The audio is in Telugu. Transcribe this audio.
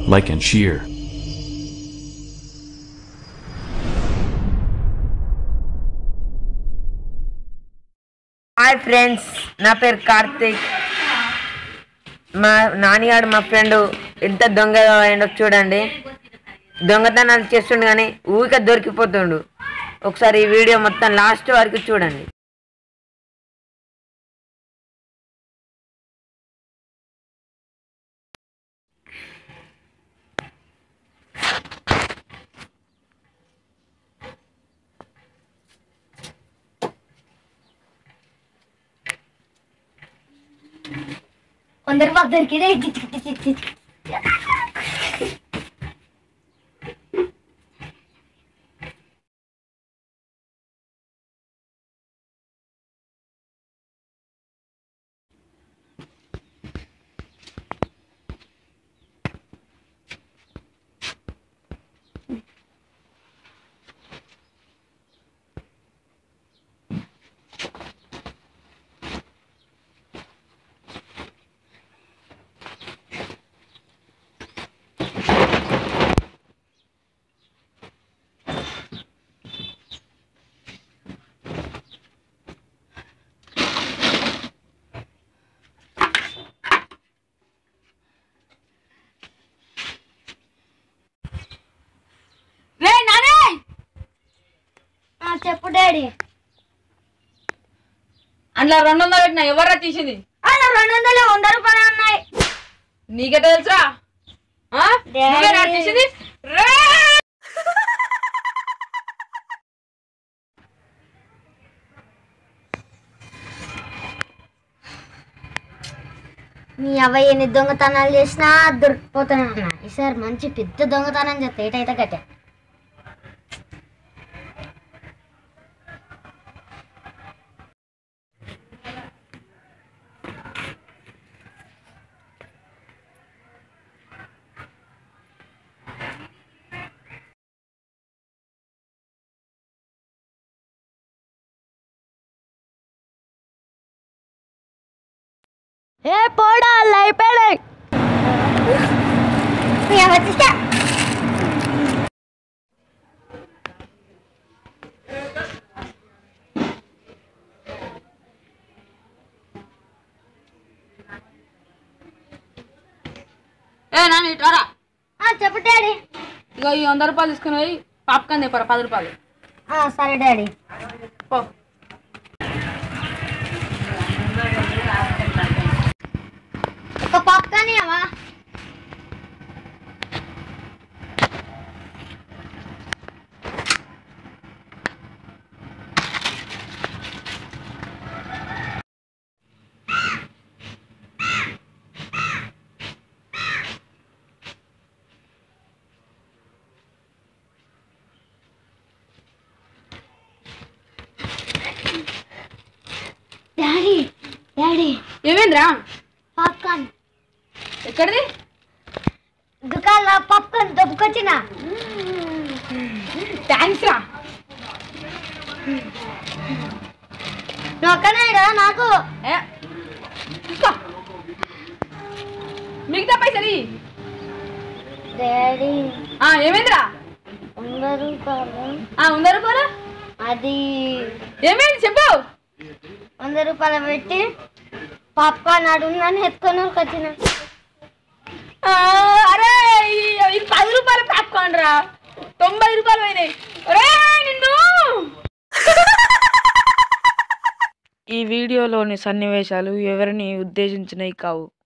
like and share. Hi friends నా పేరు కార్తిక్ మా నానిగాడు మా ఫ్రెండ్ ఎంత దొంగ అయిండో చూడండి దొంగతనాలు చేస్తుండు కానీ ఊరికే దొరికిపోతుండు ఒకసారి ఈ వీడియో మొత్తం లాస్ట్ వరకు చూడండి వంద రూపాయలు దొరికితే రే నానే చెప్పు డాడీ అందులో రెండు వందలు పెట్టినా ఎవర్రా తీసింది అలా రెండు వందలు వంద రూపాయలు ఉన్నాయి నీకెట్ట తెలుసా ఆ? డాడీ. నువ్వేనా తీసింది రే! మీ అవ్వ ఎన్ని దొంగతనాలు చేసినా దొరికిపోతాను అన్న ఈసారి మంచి పెద్ద దొంగతనం చేస్తా ఏటైతే గట్టే ఏ పోడా అయిపోయాయి వచ్చేసా ఏ నాన్న ఇటు రా చెప్పు డాడీ ఇగో ఈ వంద రూపాయలు తీసుకుని పోయి పాప్కాన్ తెప్పరా పది రూపాయలు ఆ, సరే డాడీ పో ఒక పాప్కాన్ ఇవ్వవా డాడీ డాడీ ఏమైందిరా పాప్కాన్ ఎక్కడిది దుకాణంలో పాప్కాన్ దొబ్బుకొచ్చిన థ్యాంక్స్ రా నువ్వు ఒక్కనే కదా నాకు ఏ తీసుకో. మిగతా పైసలు ఇయ్యి. డాడీ ఆ ఏమైందిరా వంద రూపాయలు ఆ వంద రూపాయలు అది ఏమైంది చెప్పు వంద రూపాయలు పెట్టి పాప్కార్న్ అడుగుందని ఎత్తుకొని వచ్చిన ఆ, అరే ఈ- ఇది పది రూపాయలు పాప్కార్న్ రా తొంభై రూపాయలు పోయినాయి ఒరే నిన్ను ఈ వీడియోలోని సన్నివేశాలు ఎవరిని ఉద్దేశించినవి కావు